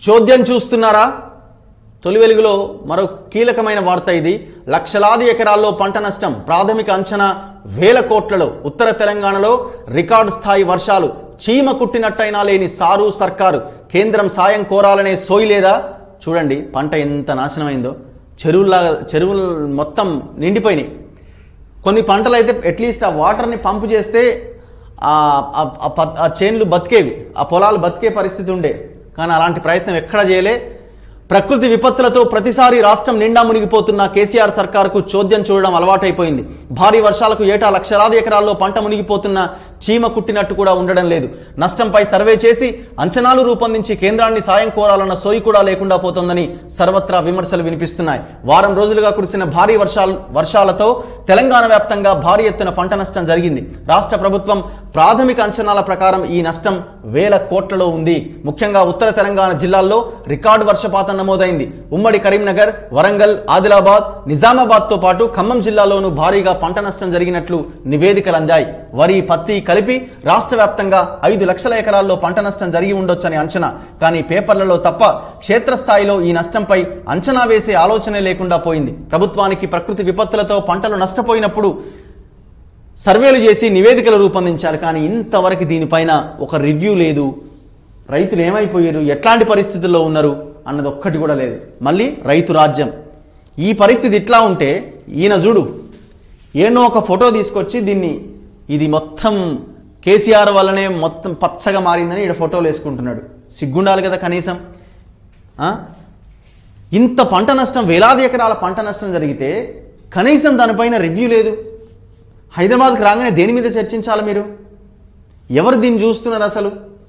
చోద్యం చూస్తున్నారా తొలి వెలుగులో మరో కీలకమైన వార్త ఇది లక్షలాది ఎకరాల్లో పంట నష్టం ప్రాథమిక అంచనా వేల కోట్లలో ఉత్తర తెలంగాణలో రికార్డు స్థాయి వర్షాలు చీమ కుట్టినట్టయినా లేని సారు సర్కారు కేంద్రం సాయం కోరాలనే సోయి లేదా చూడండి పంట ఎంత నాశనమైందో చెరువుల్లాగా చెరువులు మొత్తం నిండిపోయినాయి కొన్ని పంటలు అయితే అట్లీస్ట్ ఆ వాటర్ని పంపు చేస్తే ఆ ఆ- ఆ ప- ఆ చేన్లు బతికేవి ఆ పొలాలు బతికే పరిస్థితి ఉండే కానీ అలాంటి ప్రయత్నం ఎక్కడ చేయలే ప్రకృతి విపత్తులతో ప్రతిసారి రాష్ట్రం నిండా మునిగిపోతున్న కేసీఆర్ సర్కార్కు చోద్యం చూడడం అలవాటైపోయింది భారీ వర్షాలకు ఏటా లక్షలాది ఎకరాల్లో పంట మునిగిపోతున్న చీమ కుట్టినట్టు కూడా ఉండడం లేదు నష్టంపై సర్వే చేసి అంచనాలు రూపొందించి కేంద్రాన్ని సాయం కోరాలన్న సోయి కూడా లేకుండా పోతోందని సర్వత్రా విమర్శలు వినిపిస్తున్నాయి వారం రోజులుగా కురిసిన భారీ వర్షాలు వర్షాలతో తెలంగాణ వ్యాప్తంగా భారీ ఎత్తున పంట నష్టం జరిగింది రాష్ట్ర ప్రభుత్వం ప్రాథమిక అంచనాల ప్రకారం ఈ నష్టం వేల కోట్లలో ఉంది ముఖ్యంగా ఉత్తర తెలంగాణ జిల్లాల్లో రికార్డు వర్షపాతం నమోదైంది ఉమ్మడి కరీంనగర్ వరంగల్ ఆదిలాబాద్ నిజామాబాద్ తో పాటు ఖమ్మం జిల్లాలోనూ భారీగా పంట నష్టం జరిగినట్లు నివేదికలు అందాయి వరి పత్తి కలిపి రాష్ట్ర వ్యాప్తంగా ఐదు లక్షల ఎకరాల్లో పంట నష్టం జరిగి ఉండొచ్చని అంచనా కానీ పేపర్లలో తప్ప క్షేత్రస్థాయిలో ఈ నష్టంపై అంచనా వేసే ఆలోచనే లేకుండా పోయింది ప్రభుత్వానికి ప్రకృతి విపత్తులతో పంటలు నష్టపోయినప్పుడు సర్వేలు చేసి niవేదికలు రూపొందించాలి కానీ ఇంతవరకు దీనిపైన ఒక రివ్యూ లేదు రైతులు ఏమైపోయారు ఎట్లాంటి పరిస్థితుల్లో ఉన్నారు అన్నది ఒక్కటి కూడా లేదు మళ్ళీ రైతు రాజ్యం ఈ పరిస్థితి ఇట్లా ఉంటే ఈయన చూడు ఏనో ఒక ఫోటో తీసుకొచ్చి దీన్ని ఇది మొత్తం కేసీఆర్ వల్లనే మొత్తం పచ్చగా మారిందని ఇక్కడ ఫోటోలు వేసుకుంటున్నాడు సిగ్గుండాలి కదా కనీసం ఆ? ఇంత పంట నష్టం వేలాది ఎకరాల పంట నష్టం జరిగితే కనీసం దానిపైన రివ్యూ లేదు హైదరాబాద్కి రాగానే దేని మీద చర్చించాలి మీరు ఎవరు దీన్ని చూస్తున్నారు అసలు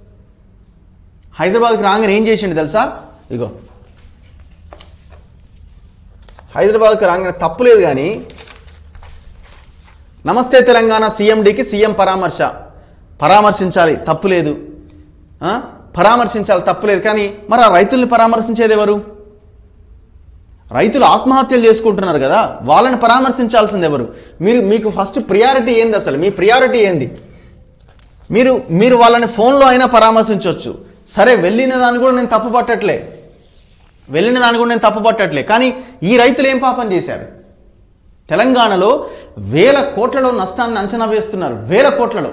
హైదరాబాద్కి రాగానే ఏం చేసిండు తెలుసా ఇగో హైదరాబాద్కి రాగానే తప్పులేదు కానీ నమస్తే తెలంగాణ సీఎండికి సీఎం పరామర్శ పరామర్శించాలి తప్పులేదు ఆ? పరామర్శించాలి తప్పులేదు కానీ మరి ఆ రైతుల్ని పరామర్శించేది ఎవరు రైతులు ఆత్మహత్యలు చేసుకుంటున్నారు కదా వాళ్ళని పరామర్శించాల్సింది ఎవరు మీరు మీకు ఫస్ట్ ప్రియారిటీ ఏంది అసలు మీ ప్రియారిటీ ఏంది మీరు మీరు వాళ్ళని ఫోన్లో అయినా పరామర్శించవచ్చు సరే వెళ్ళిన దాన్ని కూడా నేను తప్పు పట్టట్లే వెళ్ళిన దాన్ని కూడా నేను తప్పు పట్టట్లే కానీ ఈ రైతులు ఏం పాపం చేశారు తెలంగాణలో వేల కోట్లలో నష్టాన్ని అంచనా వేస్తున్నారు వేల కోట్లలో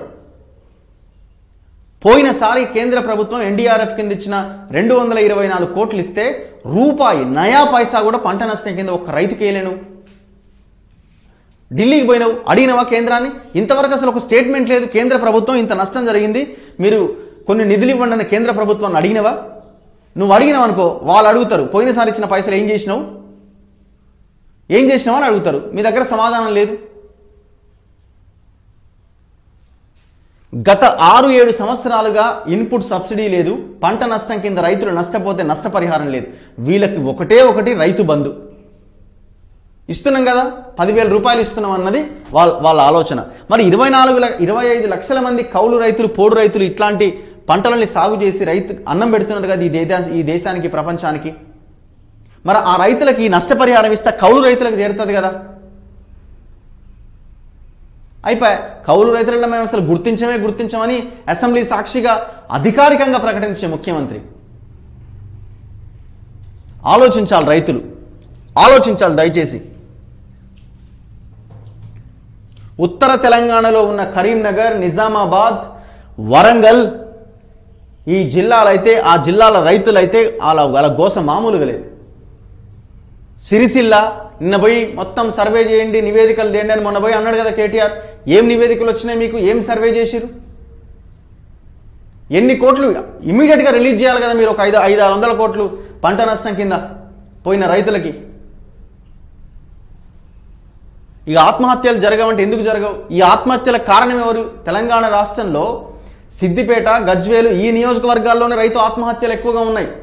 పోయినసారి కేంద్ర ప్రభుత్వం ఎన్డీఆర్ఎఫ్ కింద ఇచ్చిన రెండు వందల ఇరవై నాలుగు కోట్లు ఇస్తే రూపాయి నయా పైసా కూడా పంట నష్టం కింద ఒక రైతుకి వేయలేను ఢిల్లీకి పోయినావు అడిగినవా కేంద్రాన్ని ఇంతవరకు అసలు ఒక స్టేట్మెంట్ లేదు కేంద్ర ప్రభుత్వం ఇంత నష్టం జరిగింది మీరు కొన్ని నిధులు ఇవ్వండి అని కేంద్ర ప్రభుత్వాన్ని అడిగినవా నువ్వు అడిగినావు అనుకో వాళ్ళు అడుగుతారు పోయినసారి ఇచ్చిన పైసలు ఏం చేసినావు ఏం చేసినావు అని అడుగుతారు మీ దగ్గర సమాధానం లేదు గత ఆరు ఏడు సంవత్సరాలుగా ఇన్పుట్ సబ్సిడీ లేదు పంట నష్టం కింద రైతులు నష్టపోతే నష్టపరిహారం లేదు వీళ్ళకి ఒకటే ఒకటి రైతు బంధు ఇస్తున్నాం కదా పదివేల రూపాయలు ఇస్తున్నాం అన్నది వాళ్ళ వాళ్ళ ఆలోచన మరి ఇరవై నాలుగు ల- ఇరవై ఐదు లక్షల మంది కౌలు రైతులు పోడు రైతులు ఇట్లాంటి పంటలని సాగు చేసి రైతు అన్నం పెడుతున్నారు కదా ఈ దేశ ఈ దేశానికి ప్రపంచానికి మరి ఆ రైతులకి ఈ నష్టపరిహారం ఇస్తే కౌలు రైతులకు చేరుతుంది కదా అయిపోయి కౌలు రైతులను మేము అసలు గుర్తించమే గుర్తించమని అసెంబ్లీ సాక్షిగా అధికారికంగా ప్రకటించే ముఖ్యమంత్రి ఆలోచించాలి రైతులు ఆలోచించాలి దయచేసి ఉత్తర తెలంగాణలో ఉన్న కరీంనగర్ నిజామాబాద్ వరంగల్ ఈ జిల్లాలైతే ఆ జిల్లాల రైతులైతే వాళ్ళ వాళ్ళ గోస మామూలుగా లేదు సిరిసిల్ల నిన్న పోయి మొత్తం సర్వే చేయండి నివేదికలు తేండి అని మొన్న పోయి అన్నాడు కదా కేటీఆర్ ఏం నివేదికలు వచ్చినాయి మీకు ఏం సర్వే చేసిరు ఎన్ని కోట్లు ఇమీడియట్గా రిలీజ్ చేయాలి కదా మీరు ఒక ఐదు ఐదు ఆరు వందల కోట్లు పంట నష్టం కింద పోయిన రైతులకి ఇక ఆత్మహత్యలు జరగవంటే ఎందుకు జరగవు ఈ ఆత్మహత్యల కారణం ఎవరు తెలంగాణ రాష్ట్రంలో సిద్దిపేట గజ్వేలు ఈ నియోజకవర్గాల్లోనే రైతు ఆత్మహత్యలు ఎక్కువగా ఉన్నాయి